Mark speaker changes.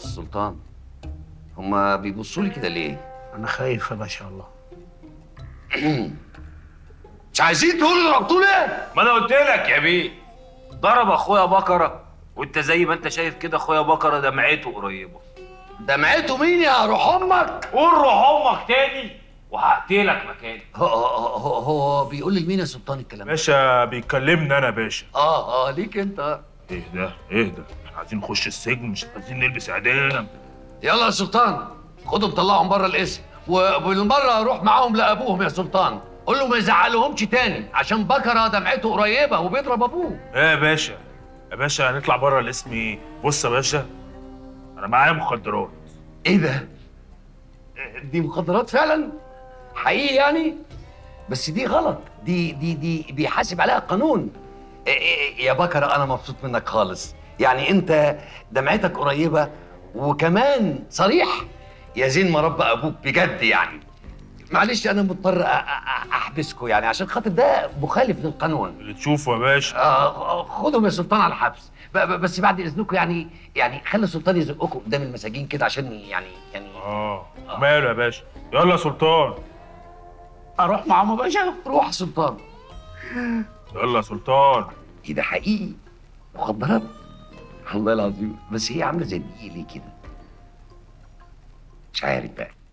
Speaker 1: السلطان هما بيبصوا لي كده ليه؟
Speaker 2: انا خايف يا باشا الله
Speaker 1: مش عايزين تقولوا ضربتوا ليه؟
Speaker 3: ما انا قلت لك يا بيه ضرب اخويا بكره وانت زي ما انت شايف كده اخويا بكره دمعته قريبه
Speaker 1: دمعته مين يا روح امك؟
Speaker 3: قول روح امك تاني وهقتلك مكاني
Speaker 1: هو, هو, هو, هو بيقول لمين يا سلطان الكلام ده؟
Speaker 4: باشا بيكلمني انا باشا
Speaker 1: اه اه ليك انت
Speaker 4: اهدى اهدى احنا عايزين نخش السجن مش عايزين نلبس عيدان
Speaker 1: يلا يا سلطان خدهم طلعهم بره الاسم وبالمره روح معاهم لابوهم يا سلطان قول له ما يزعلهمش تاني عشان بكره دمعته قريبه وبيضرب ابوه
Speaker 4: ايه يا باشا يا باشا هنطلع بره الاسم ايه بص يا باشا انا معايا مخدرات
Speaker 1: ايه ده؟ دي مخدرات فعلا؟ حقيقي يعني؟ بس دي غلط دي دي دي بيحاسب عليها القانون إيه إيه يا بكر انا مبسوط منك خالص يعني انت دمعتك قريبه وكمان صريح يا زين ما رب ابوك بجد يعني معلش انا مضطر أ- أ- احبسكم يعني عشان خاطر ده مخالف للقانون
Speaker 4: اللي تشوفه يا باشا
Speaker 1: آه، خدهم يا سلطان على الحبس ب- ب- بس بعد اذنكم يعني يعني خلي السلطان يزقكم قدام المساجين كده عشان يعني يعني
Speaker 4: اه ماله يا باشا يلا يا سلطان
Speaker 2: اروح معاهم يا باشا
Speaker 1: روح يا سلطان
Speaker 4: يلا يا سلطان
Speaker 1: ايه ده حقيقي مخدرات والله العظيم بس هي عامله زي دي ليه كده مش عارف بقى